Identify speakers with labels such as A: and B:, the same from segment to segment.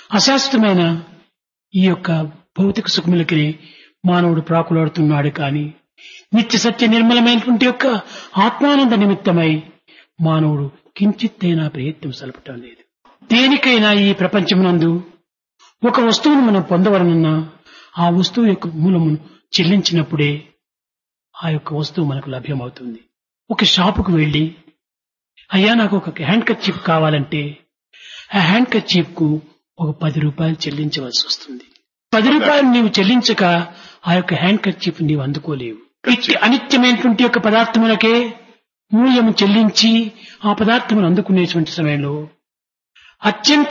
A: అశాశ్వతమైన ఈ యొక్క భౌతిక సుఖములకి మానవుడు ప్రాకులాడుతున్నాడు కాని నిత్య సత్య నిర్మలమైనటువంటి యొక్క ఆత్మానంద నిమిత్తమై మానవుడు కించిత్తైనా ప్రయత్నం సలపటం లేదు దేనికైనా ఈ ప్రపంచమునందు ఒక వస్తువును మనం పొందవలనన్నా ఆ వస్తువు యొక్క మూలమును చెల్లించినప్పుడే ఆ యొక్క వస్తువు మనకు లభ్యమవుతుంది ఒక షాపుకు వెళ్ళి అయ్యా నాకు ఒక హ్యాండ్ కర్చీఫ్ కావాలంటే ఆ హ్యాండ్ కర్చీఫ్ కు ఒక పది రూపాయలు చెల్లించవలసి వస్తుంది పది రూపాయలు నీవు చెల్లించక ఆ యొక్క హ్యాండ్ కర్చీఫ్ నీవు అందుకోలేవు ఇట్టి అనిత్యమైనటువంటి యొక్క పదార్థములకే మూల్యము చెల్లించి ఆ పదార్థమును అందుకునేటువంటి సమయంలో అత్యంత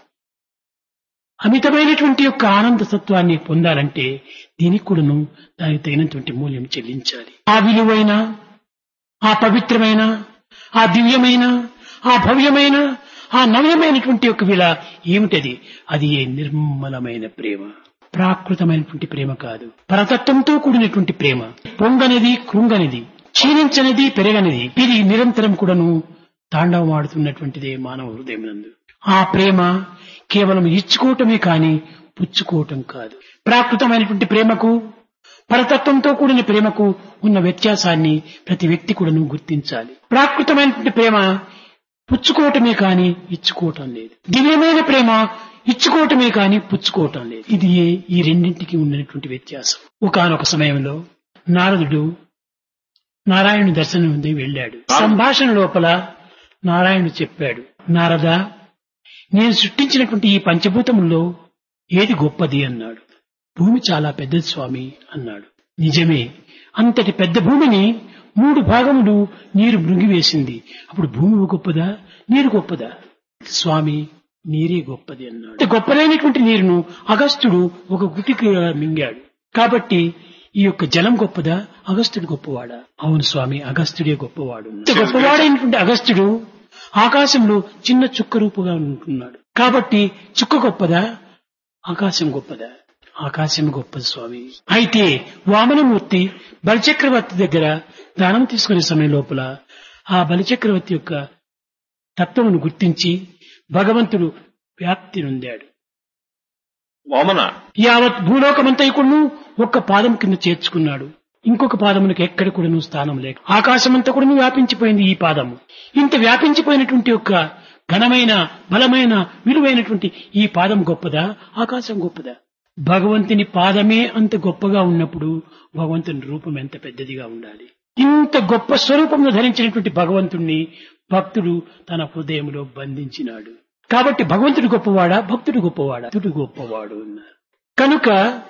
A: అమితమైనటువంటి యొక్క ఆనంద తత్వాన్ని పొందాలంటే దీనికి కూడాను దానికి తగినటువంటి మూల్యం చెల్లించాలి ఆ విలువైన ఆ పవిత్రమైన ఆ దివ్యమైన ఆ భవ్యమైన ఆ నవ్యమైనటువంటి యొక్క విల ఏమిటది అది ఏ నిర్మలమైన ప్రేమ ప్రాకృతమైనటువంటి ప్రేమ కాదు పరతత్వంతో కూడినటువంటి ప్రేమ పొంగనిది కృంగనిది క్షీణించనిది పెరగనిది ఇది నిరంతరం కూడాను తాండవమాడుతున్నటువంటిదే మానవ హృదయం నందు ఆ ప్రేమ కేవలం ఇచ్చుకోవటమే కాని పుచ్చుకోవటం కాదు ప్రాకృతమైనటువంటి ప్రేమకు పరతత్వంతో కూడిన ప్రేమకు ఉన్న వ్యత్యాసాన్ని ప్రతి వ్యక్తి కూడాను గుర్తించాలి ప్రాకృతమైనటువంటి ప్రేమ పుచ్చుకోవటమే కాని ఇచ్చుకోవటం లేదు దివ్యమైన ప్రేమ ఇచ్చుకోవటమే కాని పుచ్చుకోవటం లేదు ఇది ఈ రెండింటికి ఉన్నటువంటి వ్యత్యాసం ఒకానొక సమయంలో నారదుడు నారాయణుని దర్శనం ఉంది వెళ్ళాడు సంభాషణ లోపల నారాయణుడు చెప్పాడు నారద నేను సృష్టించినటువంటి ఈ పంచభూతముల్లో ఏది గొప్పది అన్నాడు భూమి చాలా పెద్దది స్వామి అన్నాడు నిజమే అంతటి పెద్ద భూమిని మూడు భాగములు నీరు మృంగివేసింది అప్పుడు భూమి గొప్పదా నీరు గొప్పదా స్వామి నీరే గొప్పది అన్నాడు ఇంత గొప్పదైనటువంటి నీరును అగస్త్యుడు ఒక గుటికి మింగాడు కాబట్టి ఈ యొక్క జలం గొప్పదా అగస్త్యుడు గొప్పవాడా అవును స్వామి అగస్త్యుడే గొప్పవాడు ఇంత గొప్పవాడైనటువంటి అగస్త్యుడు ఆకాశంలో చిన్న చుక్క రూపుగా ఉంటున్నాడు కాబట్టి చుక్క గొప్పదా ఆకాశం గొప్పదా ఆకాశం గొప్పది స్వామి అయితే వామనమూర్తి బలిచక్రవర్తి దగ్గర దానం తీసుకునే సమయం లోపల ఆ బలిచక్రవర్తి యొక్క తత్వమును గుర్తించి భగవంతుడు వ్యాప్తి నొందాడు
B: వామన
A: యావత్ భూలోకమంతైకుడును ఒక్క పాదం కింద చేర్చుకున్నాడు ఇంకొక పాదమునకు ఎక్కడ కూడాను స్థానం లేక ఆకాశమంతా కూడాను వ్యాపించిపోయింది ఈ పాదము ఇంత వ్యాపించిపోయినటువంటి యొక్క ఘనమైన బలమైన విలువైనటువంటి ఈ పాదం గొప్పదా ఆకాశం గొప్పదా భగవంతుని పాదమే అంత గొప్పగా ఉన్నప్పుడు భగవంతుని రూపం ఎంత పెద్దదిగా ఉండాలి ఇంత గొప్ప స్వరూపంలో ధరించినటువంటి భగవంతుణ్ణి భక్తుడు తన హృదయంలో బంధించినాడు కాబట్టి భగవంతుడు గొప్పవాడా భక్తుడు గొప్పవాడా భక్తుడు గొప్పవాడు అన్నారు కనుక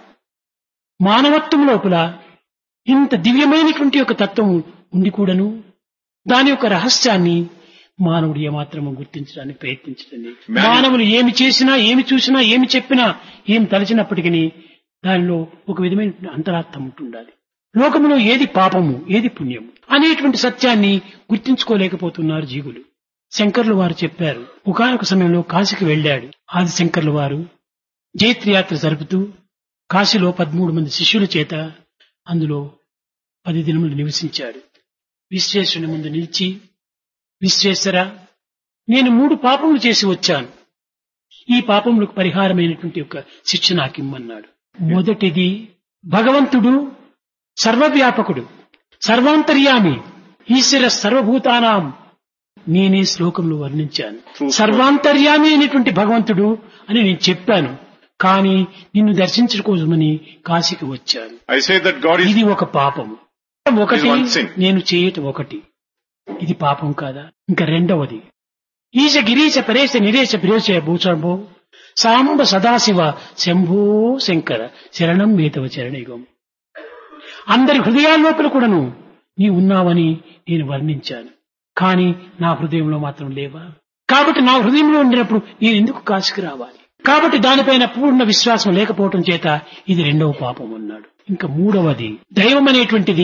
A: మానవత్వం లోపల ఇంత దివ్యమైనటువంటి ఒక తత్వం ఉండి కూడాను దాని యొక్క రహస్యాన్ని మానవుడు ఏమాత్రము గుర్తించడానికి ప్రయత్నించడం లేదు.
B: Man-
A: మానవులు ఏమి చేసినా ఏమి చూసినా ఏమి చెప్పినా ఏమి తలచినప్పటికీ దానిలో ఒక విధమైన అంతరార్థం ఉంటుండాలి లోకములో ఏది పాపము ఏది పుణ్యము అనేటువంటి సత్యాన్ని గుర్తించుకోలేకపోతున్నారు జీవులు శంకర్లు వారు చెప్పారు ఒకనొక సమయంలో కాశీకి వెళ్ళాడు ఆది శంకర్లు వారు జైత్రయాత్ర జరుపుతూ కాశీలో పదమూడు మంది శిష్యుల చేత అందులో పది దినములు నివసించాడు విశ్వేశ్వరుని ముందు నిలిచి విశ్వేశ్వర నేను మూడు పాపములు చేసి వచ్చాను ఈ పాపములకు పరిహారమైనటువంటి ఒక శిక్ష నాకిమ్మన్నాడు మొదటిది భగవంతుడు సర్వవ్యాపకుడు సర్వాంతర్యామి ఈశ్వర సర్వభూతానాం నేనే శ్లోకంలో వర్ణించాను
B: True.
A: సర్వాంతర్యామి అయినటువంటి భగవంతుడు అని నేను చెప్పాను కానీ నిన్ను దర్శించుకోసమని కాశీకి వచ్చాను
B: I say that God is
A: ఇది ఒక పాపము ఒకటి
B: This is one sin.
A: నేను చేయటం ఒకటి ఇది పాపం కాదా ఇంకా రెండవది ఈశ గిరీశ పరేశ నిరేశ ప్రేశ భూషంభో సాంబ సదాశివ శంభో శంకర శరణం మేతవ చరణయుగం అందరి హృదయాల లోపల కూడాను నీ ఉన్నావని నేను వర్ణించాను కానీ నా హృదయంలో మాత్రం లేవా కాబట్టి నా హృదయంలో ఉండినప్పుడు నేను ఎందుకు కాశీకి రావాలి కాబట్టి దానిపైన పూర్ణ విశ్వాసం లేకపోవటం చేత ఇది రెండవ పాపం అన్నాడు ఇంకా మూడవది దైవం అనేటువంటిది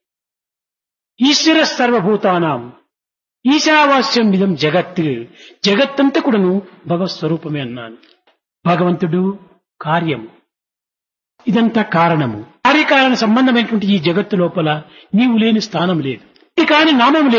A: ఈశ్వర సర్వభూతానాం ఈశావాస్యం విధం జగత్ జగత్తంతా కూడాను భగవత్ స్వరూపమే అన్నాను భగవంతుడు కార్యము ఇదంతా కారణము కార్యకారణ సంబంధమైనటువంటి ఈ జగత్తు లోపల నీవు లేని స్థానం లేదు ఇది కాని నామం లేదు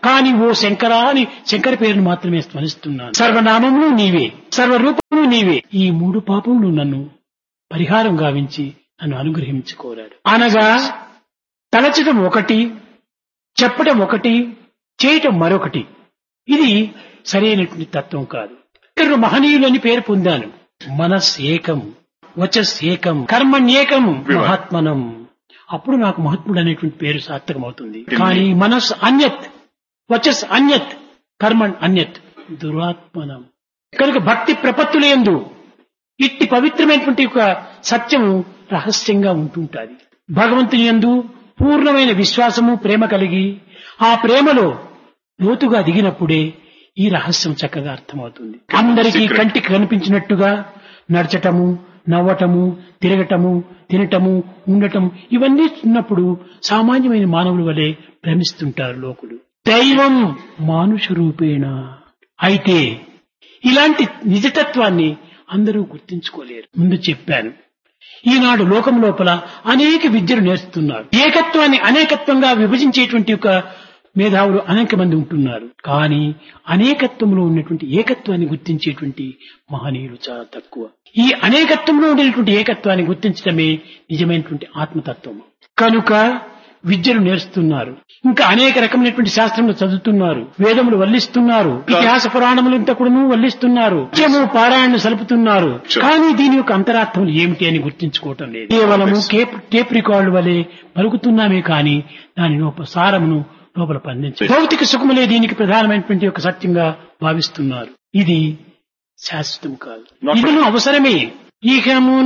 A: కానీ ఓ శంకరా అని శంకర పేరును మాత్రమే స్మరిస్తున్నాను సర్వనామములు నీవే సర్వరూపములు నీవే ఈ మూడు పాపములు నన్ను పరిహారం గావించి నన్ను అనుగ్రహించుకోరాడు అనగా తలచడం ఒకటి చెప్పడం ఒకటి చేయటం మరొకటి ఇది సరైనటువంటి తత్వం కాదు ఇక్కడ మహనీయులని పేరు పొందాను మనస్ ఏకం వచస్ ఏకం కర్మణ్యేకం మహాత్మనం అప్పుడు నాకు మహాత్ముడు అనేటువంటి పేరు సార్థకం అవుతుంది కానీ మనస్ అన్యత్ వచస్ అన్యత్ కర్మణ్ అన్యత్ దురాత్మనం కనుక భక్తి ప్రపత్తులందు ఇట్టి పవిత్రమైనటువంటి ఒక సత్యము రహస్యంగా ఉంటుంటాది భగవంతుని యందు పూర్ణమైన విశ్వాసము ప్రేమ కలిగి ఆ ప్రేమలో లోతుగా దిగినప్పుడే ఈ రహస్యం చక్కగా అర్థమవుతుంది అందరికీ కంటికి కనిపించినట్టుగా నడచటము నవ్వటము తిరగటము తినటము ఉండటం ఇవన్నీ ఉన్నప్పుడు సామాన్యమైన మానవుల వలె భ్రమిస్తుంటారు లోకులు దైవం మానుష రూపేణ అయితే ఇలాంటి నిజతత్వాన్ని అందరూ గుర్తించుకోలేరు ముందు చెప్పాను ఈనాడు లోకం లోపల అనేక విద్యలు నేర్చుతున్నారు ఏకత్వాన్ని అనేకత్వంగా విభజించేటువంటి ఒక మేధావులు అనేక మంది ఉంటున్నారు కానీ అనేకత్వంలో ఉన్నటువంటి ఏకత్వాన్ని గుర్తించేటువంటి మహనీయులు చాలా తక్కువ ఈ అనేకత్వంలో ఉండేటువంటి ఏకత్వాన్ని గుర్తించడమే నిజమైనటువంటి ఆత్మతత్వం కనుక విద్యలు నేర్చుతున్నారు ఇంకా అనేక రకమైనటువంటి శాస్త్రములు చదువుతున్నారు వేదములు వల్లిస్తున్నారు ఇతిహాస పురాణములు ఇంత కూడాను వల్లిస్తున్నారు నిత్యము పారాయణ సలుపుతున్నారు కానీ దీని యొక్క అంతరార్థములు ఏమిటి అని గుర్తించుకోవటం లేదు కేవలము కేప్ టేప్ రికార్డు వలె పలుకుతున్నామే కానీ దాని లోపల సారమును లోపల పండించారు భౌతిక సుఖములే దీనికి ప్రధానమైనటువంటి ఒక సత్యంగా భావిస్తున్నారు ఇది శాశ్వతం కాదు
B: Not
A: ఇది అవసరమే ఈహము